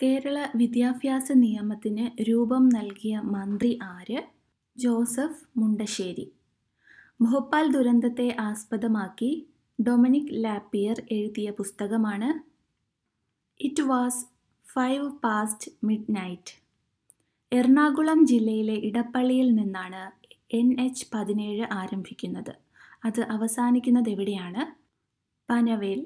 കേരള വിദ്യാഭ്യാസ നിയമത്തിന് രൂപം നൽകിയ മന്ത്രി ആര്? ജോസഫ് മുണ്ടശ്ശേരി. ഭോപ്പാൽ ദുരന്തത്തെ ആസ്പദമാക്കി ഡൊമിനിക് ലാപ്പിയർ എഴുതിയ പുസ്തകമാണ് it was five past midnight. Ernakulam ജില്ലയിലെ ഇടപ്പള്ളിയിൽ നിന്നാണ് എൻ എച്ച് പതിനേഴ് ആരംഭിക്കുന്നത്. അത് അവസാനിക്കുന്നതെവിടെയാണ്? പനവേൽ.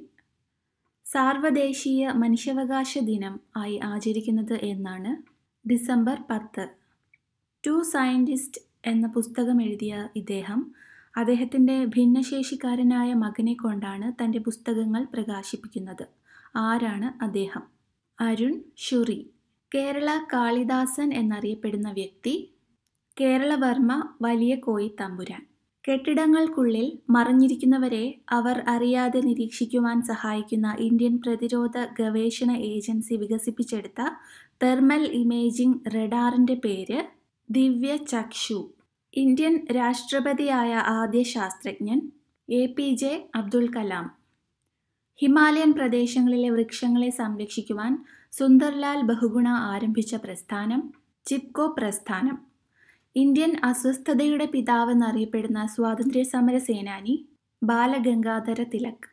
സാർവദേശീയ മനുഷ്യാവകാശ ദിനം ആയി ആചരിക്കുന്നത് എന്നാണ്? ഡിസംബർ പത്ത്. ടു സയന്റിസ്റ്റ് എന്ന പുസ്തകമെഴുതിയ ഇദ്ദേഹം അദ്ദേഹത്തിന്റെ ഭിന്നശേഷിക്കാരനായ മകനെക്കൊണ്ടാണ് തന്റെ പുസ്തകങ്ങൾ പ്രകാശിപ്പിക്കുന്നത്. ആരാണ് അദ്ദേഹം? അരുൺ ഷുറി. കേരള കാളിദാസൻ എന്നറിയപ്പെടുന്ന വ്യക്തി? കേരളവർമ്മ വലിയ കോയിത്തമ്പുരാൻ. കെട്ടിടങ്ങൾക്കുള്ളിൽ മറഞ്ഞിരിക്കുന്നവരെ അവർ അറിയാതെ നിരീക്ഷിക്കുവാൻ സഹായിക്കുന്ന ഇന്ത്യൻ പ്രതിരോധ ഗവേഷണ ഏജൻസി വികസിപ്പിച്ചെടുത്ത തെർമൽ ഇമേജിങ് റഡാറിന്റെ പേര് ദിവ്യചക്ഷു. ഇന്ത്യൻ രാഷ്ട്രപതിയായ ആദ്യ ശാസ്ത്രജ്ഞൻ? A P J Abdul Kalam. Himalayan പ്രദേശങ്ങളിലെ വൃക്ഷങ്ങളെ സംരക്ഷിക്കുവാൻ സുന്ദർലാൽ ബഹുഗുണ ആരംഭിച്ച പ്രസ്ഥാനം? ചിപ്കോ പ്രസ്ഥാനം. ഇന്ത്യൻ അസ്വസ്ഥതയുടെ പിതാവെന്നറിയപ്പെടുന്ന സ്വാതന്ത്ര്യസമര സേനാനി? ബാലഗംഗാധര തിലക്.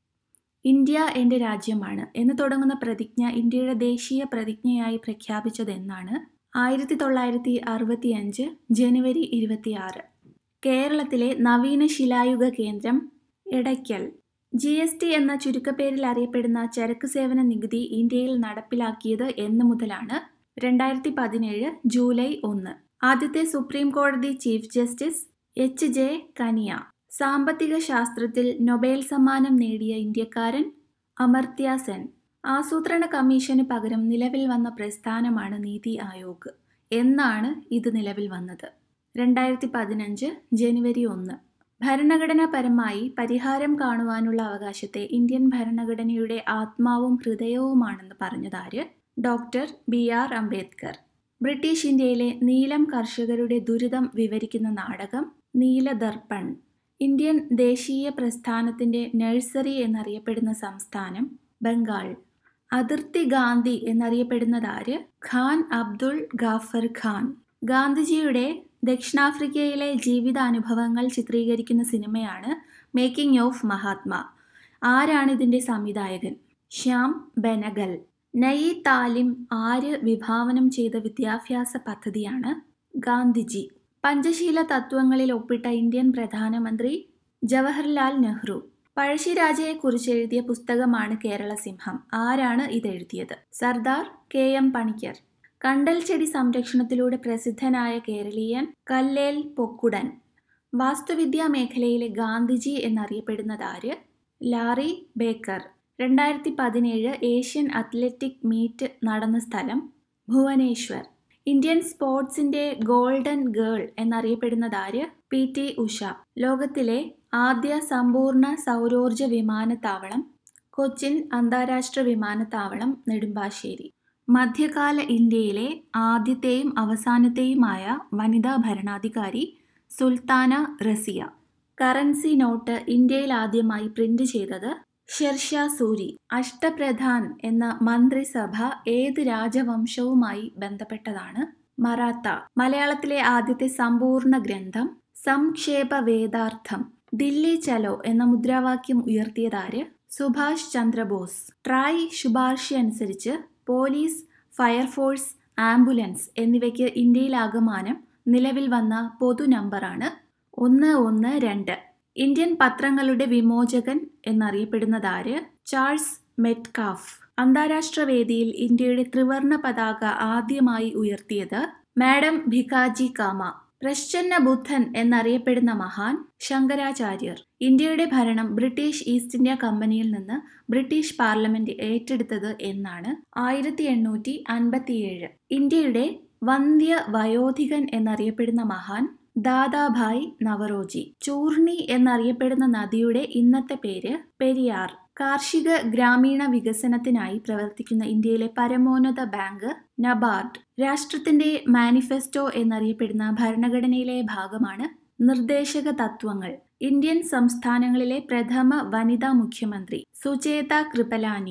ഇന്ത്യ എന്റെ രാജ്യമാണ് എന്ന് തുടങ്ങുന്ന പ്രതിജ്ഞ ഇന്ത്യയുടെ ദേശീയ പ്രതിജ്ഞയായി പ്രഖ്യാപിച്ചതെന്നാണ്? ആയിരത്തി തൊള്ളായിരത്തി അറുപത്തിയഞ്ച് ജനുവരി ഇരുപത്തിയാറ്. കേരളത്തിലെ നവീന ശിലായുഗ കേന്ദ്രം? എടയ്ക്കൽ. ജി എസ് ടി എന്ന ചുരുക്കപ്പേരിൽ അറിയപ്പെടുന്ന ചരക്ക് സേവന നികുതി ഇന്ത്യയിൽ നടപ്പിലാക്കിയത് എന്ന് മുതലാണ്? രണ്ടായിരത്തി പതിനേഴ് ജൂലൈ ഒന്ന്. ആദ്യത്തെ സുപ്രീം കോടതി chief justice? H J Kania. സാമ്പത്തിക ശാസ്ത്രത്തിൽ നൊബേൽ സമ്മാനം നേടിയ ഇന്ത്യക്കാരൻ? അമർത്യ സെൻ. ആസൂത്രണ കമ്മീഷന് പകരം നിലവിൽ വന്ന പ്രസ്ഥാനമാണ് നീതി ആയോഗ്. എന്നാണ് ഇത് നിലവിൽ വന്നത്? രണ്ടായിരത്തി പതിനഞ്ച് ജനുവരി ഒന്ന്. ഭരണഘടനാപരമായി പരിഹാരം കാണുവാനുള്ള അവകാശത്തെ ഇന്ത്യൻ ഭരണഘടനയുടെ ആത്മാവും ഹൃദയവുമാണെന്ന് പറഞ്ഞതാര്? Doctor B R Ambedkar. British ഇന്ത്യയിലെ നീലം കർഷകരുടെ ദുരിതം വിവരിക്കുന്ന നാടകം? നീലദർപ്പൺ. ഇന്ത്യൻ ദേശീയ പ്രസ്ഥാനത്തിന്റെ നഴ്സറി എന്നറിയപ്പെടുന്ന സംസ്ഥാനം? ബംഗാൾ. അതിർത്തി ഗാന്ധി എന്നറിയപ്പെടുന്നതാര്? ഖാൻ അബ്ദുൾ ഗാഫർ ഖാൻ. ഗാന്ധിജിയുടെ ദക്ഷിണാഫ്രിക്കയിലെ ജീവിതാനുഭവങ്ങൾ ചിത്രീകരിക്കുന്ന സിനിമയാണ് മേക്കിങ് ഓഫ് മഹാത്മാ. ആരാണിതിന്റെ സംവിധായകൻ? ശ്യാം ബെനഗൽ. നയി താലിം ആര് വിഭാവനം ചെയ്ത വിദ്യാഭ്യാസ പദ്ധതിയാണ്? ഗാന്ധിജി. പഞ്ചശീല തത്വങ്ങളിൽ ഒപ്പിട്ട ഇന്ത്യൻ പ്രധാനമന്ത്രി? ജവഹർലാൽ നെഹ്റു. പഴശ്ശിരാജയെക്കുറിച്ചെഴുതിയ പുസ്തകമാണ് കേരളസിംഹം. ആരാണ് ഇതെഴുതിയത്? Sardar K M Panikkar. കണ്ടൽച്ചെടി സംരക്ഷണത്തിലൂടെ പ്രസിദ്ധനായ കേരളീയൻ? കല്ലേൽ പൊക്കുടൻ. വാസ്തുവിദ്യാ മേഖലയിലെ ഗാന്ധിജി എന്നറിയപ്പെടുന്നതാര്? Larry Baker. രണ്ടായിരത്തി പതിനേഴ് ഏഷ്യൻ അത്ലറ്റിക് മീറ്റ് നടന്ന സ്ഥലം? ഭുവനേശ്വർ. ഇന്ത്യൻ സ്പോർട്സിന്റെ ഗോൾഡൻ ഗേൾ എന്നറിയപ്പെടുന്നതാര്? P T Usha. ലോകത്തിലെ ആദ്യ സമ്പൂർണ്ണ സൗരോർജ വിമാനത്താവളം? കൊച്ചിൻ അന്താരാഷ്ട്ര വിമാനത്താവളം നെടുമ്പാശ്ശേരി. മധ്യകാല ഇന്ത്യയിലെ ആദ്യത്തെയും അവസാനത്തെയുമായ വനിതാ ഭരണാധികാരി? സുൽത്താന റസിയ. കറൻസി നോട്ട് ഇന്ത്യയിൽ ആദ്യമായി പ്രിന്റ് ചെയ്തത്? ഷെർഷാ സൂരി. അഷ്ടപ്രധാൻ എന്ന മന്ത്രിസഭ ഏത് രാജവംശവുമായി ബന്ധപ്പെട്ടതാണ്? മറാത്ത. മലയാളത്തിലെ ആദ്യത്തെ സമ്പൂർണ്ണ ഗ്രന്ഥം? സംക്ഷേപവേദാർത്ഥം. ദില്ലി ചലോ എന്ന മുദ്രാവാക്യം ഉയർത്തിയതാര്? സുഭാഷ് ചന്ദ്രബോസ്. ട്രായ് ശുപാർശയനുസരിച്ച് പോലീസ്, ഫയർഫോഴ്സ്, ആംബുലൻസ് എന്നിവയ്ക്ക് ഇന്ത്യയിലാകമാനം നിലവിൽ വന്ന പൊതു നമ്പറാണ്? ഒന്ന് ഒന്ന് രണ്ട്. ഇന്ത്യൻ പത്രങ്ങളുടെ വിമോചകൻ എന്നറിയപ്പെടുന്നതാര്? Charles Metcalfe. അന്താരാഷ്ട്ര വേദിയിൽ ഇന്ത്യയുടെ ത്രിവർണ്ണ പതാക ആദ്യമായി ഉയർത്തിയത്? മാഡം ഭികാജി കാമ. പ്രച്ഛന്ന ബുദ്ധൻ എന്നറിയപ്പെടുന്ന മഹാൻ? ശങ്കരാചാര്യർ. ഇന്ത്യയുടെ ഭരണം ബ്രിട്ടീഷ് ഈസ്റ്റ് ഇന്ത്യാ കമ്പനിയിൽ നിന്ന് ബ്രിട്ടീഷ് പാർലമെന്റ് ഏറ്റെടുത്തത് എന്നാണ്? ആയിരത്തി എണ്ണൂറ്റി അൻപത്തിയേഴ്. ഇന്ത്യയുടെ വന്ദ്യ വയോധികൻ എന്നറിയപ്പെടുന്ന മഹാൻ? ദാദാഭായ് നവറോജി. ചൂർണി എന്നറിയപ്പെടുന്ന നദിയുടെ ഇന്നത്തെ പേര്? പെരിയാർ. കാർഷിക ഗ്രാമീണ വികസനത്തിനായി പ്രവർത്തിക്കുന്ന ഇന്ത്യയിലെ പരമോന്നത ബാങ്ക്? നബാർഡ്. രാഷ്ട്രത്തിന്റെ മാനിഫെസ്റ്റോ എന്നറിയപ്പെടുന്ന ഭരണഘടനയിലെ ഭാഗമാണ്? നിർദ്ദേശക തത്വങ്ങൾ. ഇന്ത്യൻ സംസ്ഥാനങ്ങളിലെ പ്രഥമ വനിതാ മുഖ്യമന്ത്രി? സുചേത കൃപലാനി.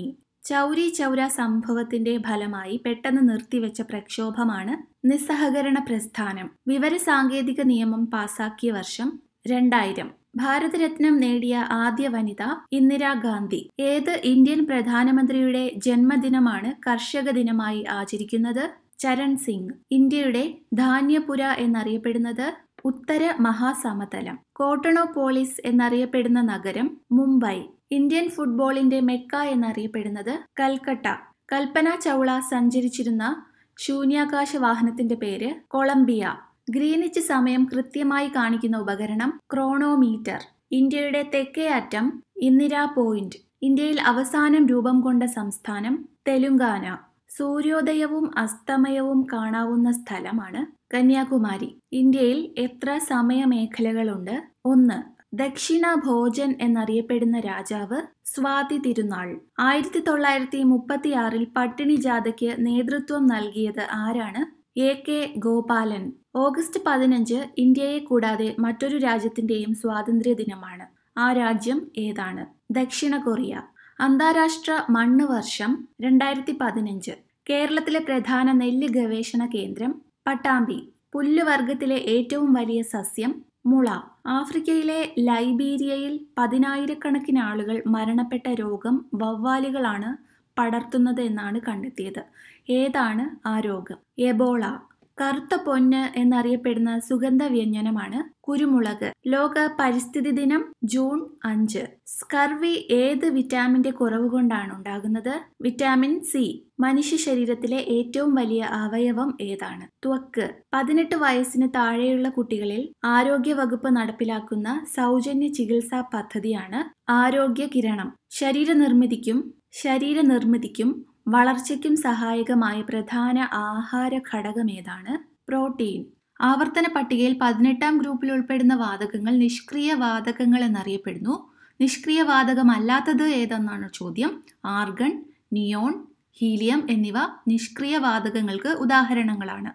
ചൗരി ചൗര സംഭവത്തിന്റെ ഫലമായി പെട്ടെന്ന് നിർത്തിവെച്ച പ്രക്ഷോഭമാണ് നിസ്സഹകരണ പ്രസ്ഥാനം വിവരസാങ്കേതിക നിയമം പാസാക്കിയ വർഷം രണ്ടായിരം ഭാരതരത്നം നേടിയ ആദ്യ വനിത ഇന്ദിരാഗാന്ധി ഏത് ഇന്ത്യൻ പ്രധാനമന്ത്രിയുടെ ജന്മദിനമാണ് കർഷക ദിനമായി ആചരിക്കുന്നത് ചരൺ സിംഗ് ഇന്ത്യയുടെ ധാന്യപുര എന്നറിയപ്പെടുന്നത് ഉത്തര മഹാസമതലം കോട്ടണോപോളിസ് എന്നറിയപ്പെടുന്ന നഗരം മുംബൈ ഇന്ത്യൻ ഫുട്ബോളിന്റെ മെക്ക എന്നറിയപ്പെടുന്നത് കൽക്കട്ട കൽപ്പന ചൗള സഞ്ചരിച്ചിരുന്ന ശൂന്യാകാശ വാഹനത്തിന്റെ പേര് കൊളംബിയ ഗ്രീനിച്ച് സമയം കൃത്യമായി കാണിക്കുന്ന ഉപകരണം ക്രോണോമീറ്റർ ഇന്ത്യയുടെ തെക്കേ അറ്റം ഇന്ദിര പോയിന്റ് ഇന്ത്യയിൽ അവസാനം രൂപം കൊണ്ട സംസ്ഥാനം തെലുങ്കാന സൂര്യോദയവും അസ്തമയവും കാണാവുന്ന സ്ഥലമാണ് കന്യാകുമാരി ഇന്ത്യയിൽ എത്ര സമയമേഖലകളുണ്ട് ഒന്ന് ദക്ഷിണ ഭോജൻ എന്നറിയപ്പെടുന്ന രാജാവ് സ്വാതി തിരുനാൾ ആയിരത്തി തൊള്ളായിരത്തി മുപ്പത്തിയാറിൽ പട്ടിണി ജാഥയ്ക്ക് നേതൃത്വം നൽകിയത് ആരാണ് എ കെ ഗോപാലൻ ഓഗസ്റ്റ് പതിനഞ്ച് ഇന്ത്യയെ കൂടാതെ മറ്റൊരു രാജ്യത്തിന്റെയും സ്വാതന്ത്ര്യ ദിനമാണ് ആ രാജ്യം ഏതാണ് ദക്ഷിണ കൊറിയ അന്താരാഷ്ട്ര മണ്ണ് വർഷം രണ്ടായിരത്തി പതിനഞ്ച് കേരളത്തിലെ പ്രധാന നെല്ല് ഗവേഷണ കേന്ദ്രം പട്ടാമ്പി പുല്ലുവർഗത്തിലെ ഏറ്റവും വലിയ സസ്യം മുള ആഫ്രിക്കയിലെ ലൈബീരിയയിൽ പതിനായിരക്കണക്കിന് ആളുകൾ മരണപ്പെട്ട രോഗം വവ്വാലുകളാണ് പടർത്തുന്നത് എന്നാണ് കണ്ടെത്തിയത് ഏതാണ് ആ രോഗം എബോള കറുത്ത പൊന്ന് എന്നറിയപ്പെടുന്ന സുഗന്ധ വ്യഞ്ജനമാണ് കുരുമുളക് ലോക പരിസ്ഥിതി ദിനം ജൂൺ അഞ്ച് സ്കർവി ഏത് വിറ്റാമിന്റെ കുറവ് കൊണ്ടാണ് ഉണ്ടാകുന്നത് വിറ്റാമിൻ സി മനുഷ്യ ശരീരത്തിലെ ഏറ്റവും വലിയ അവയവം ഏതാണ് ത്വക്ക് പതിനെട്ട് വയസ്സിന് താഴെയുള്ള കുട്ടികളിൽ ആരോഗ്യവകുപ്പ് നടപ്പിലാക്കുന്ന സൗജന്യ ചികിത്സാ പദ്ധതിയാണ് ആരോഗ്യ കിരണം ശരീരനിർമ്മിതിക്കും ശരീരനിർമ്മിതിക്കും വളർച്ചയ്ക്കും സഹായകമായ പ്രധാന ആഹാര ഘടകം ഏതാണ് പ്രോട്ടീൻ ആവർത്തന പട്ടികയിൽ പതിനെട്ടാം ഗ്രൂപ്പിൽ ഉൾപ്പെടുന്ന വാതകങ്ങൾ നിഷ്ക്രിയ വാതകങ്ങൾ എന്നറിയപ്പെടുന്നു നിഷ്ക്രിയ വാതകമല്ലാത്തത് ഏതെന്നാണ് ചോദ്യം ആർഗൺ നിയോൺ ഹീലിയം എന്നിവ നിഷ്ക്രിയ വാതകങ്ങൾക്ക് ഉദാഹരണങ്ങളാണ്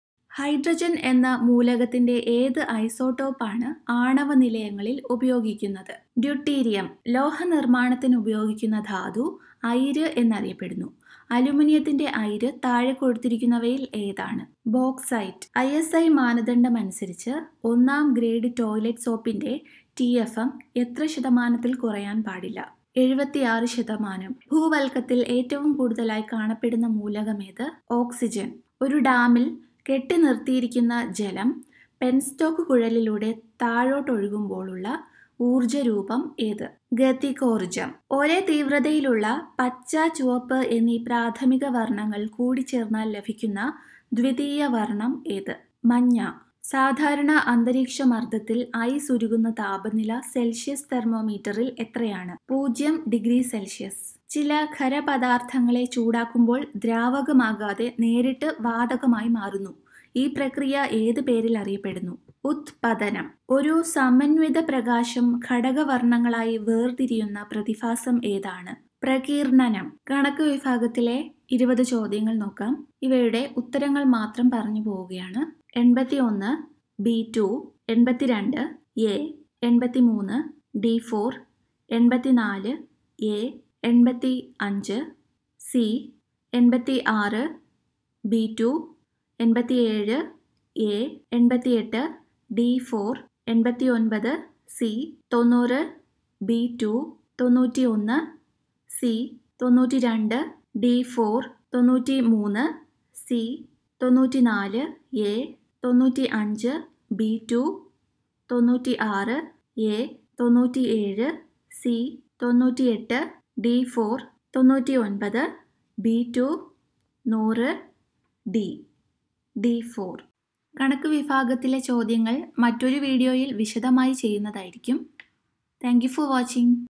ഹൈഡ്രജൻ എന്ന മൂലകത്തിന്റെ ഏത് ഐസോട്ടോപ്പാണ് ആണവ നിലയങ്ങളിൽ ഉപയോഗിക്കുന്നത് ഡ്യൂട്ടീരിയം ലോഹ നിർമ്മാണത്തിന് ഉപയോഗിക്കുന്ന ധാതു ഐര് എന്നറിയപ്പെടുന്നു അലുമിനിയത്തിന്റെ ഐര് താഴെ കൊടുത്തിരിക്കുന്നവയിൽ ഏതാണ് ബോക്സൈറ്റ് ഐ എസ് ഐ മാനദണ്ഡം അനുസരിച്ച് ഒന്നാം ഗ്രേഡ് ടോയ്ലറ്റ് സോപ്പിന്റെ ടി എഫ് എം എത്ര ശതമാനത്തിൽ കുറയാൻ പാടില്ല എഴുപത്തിയാറ് ശതമാനം ഭൂവൽക്കത്തിൽ ഏറ്റവും കൂടുതലായി കാണപ്പെടുന്ന മൂലകമേത് ഓക്സിജൻ ഒരു ഡാമിൽ കെട്ടി നിർത്തിയിരിക്കുന്ന ജലം പെൻസ്റ്റോക്ക് കുഴലിലൂടെ താഴോട്ടൊഴുകുമ്പോഴുള്ള ഊർജരൂപം ഏത് ഗതികോർജം ഒരേ തീവ്രതയിലുള്ള പച്ച ചുവപ്പ് എന്നീ പ്രാഥമിക വർണ്ണങ്ങൾ കൂടിച്ചേർന്നാൽ ലഭിക്കുന്ന ദ്വിതീയ വർണ്ണം ഏത് മഞ്ഞ സാധാരണ അന്തരീക്ഷ മർദ്ദത്തിൽ ഐസ് ഉരുകുന്ന താപനില സെൽഷ്യസ് തെർമോമീറ്ററിൽ എത്രയാണ് പൂജ്യം ഡിഗ്രി സെൽഷ്യസ് ചില ഖരപദാർത്ഥങ്ങളെ ചൂടാക്കുമ്പോൾ ദ്രാവകമാകാതെ നേരിട്ട് വാതകമായി മാറുന്നു ഈ പ്രക്രിയ ഏത് പേരിൽ അറിയപ്പെടുന്നു ഉത്പതനം ഒരു സമന്വിത പ്രകാശം ഘടകവർണ്ണങ്ങളായി വേർതിരിയുന്ന പ്രതിഭാസം ഏതാണ് പ്രകീർണനം കണക്ക് വിഭാഗത്തിലെ ഇരുപത് ചോദ്യങ്ങൾ നോക്കാം ഇവയുടെ ഉത്തരങ്ങൾ മാത്രം പറഞ്ഞു പോവുകയാണ് എൺപത്തി ഒന്ന് ബി ടു എൺപത്തിരണ്ട് എ എൺപത്തി മൂന്ന് ഡി ഫോർ എൺപത്തിനാല് എ എൺപത്തി അഞ്ച് സി എൺപത്തി ആറ് ബി ടു എൺപത്തിയേഴ് എ എൺപത്തിയെട്ട് ഡി ഫോർ എൺപത്തി ഒൻപത് സി തൊണ്ണൂറ് ബി ടു തൊണ്ണൂറ്റി ഒന്ന് സി തൊണ്ണൂറ്റി രണ്ട് ഡി ഫോർ തൊണ്ണൂറ്റി മൂന്ന് സി തൊണ്ണൂറ്റി നാല് എ തൊണ്ണൂറ്റി അഞ്ച് ബി ടു തൊണ്ണൂറ്റി ആറ് എ തൊണ്ണൂറ്റി ഏഴ് സി തൊണ്ണൂറ്റി എട്ട് ഡി ഫോർ തൊണ്ണൂറ്റി ഒൻപത് ബി ടു നൂറ് ഡി ഡി ഫോർ കണക്ക് വിഭാഗത്തിലെ ചോദ്യങ്ങൾ മറ്റൊരു വീഡിയോയിൽ വിശദമായി ചെയ്യുന്നതായിരിക്കും താങ്ക് യു ഫോർ വാച്ചിങ്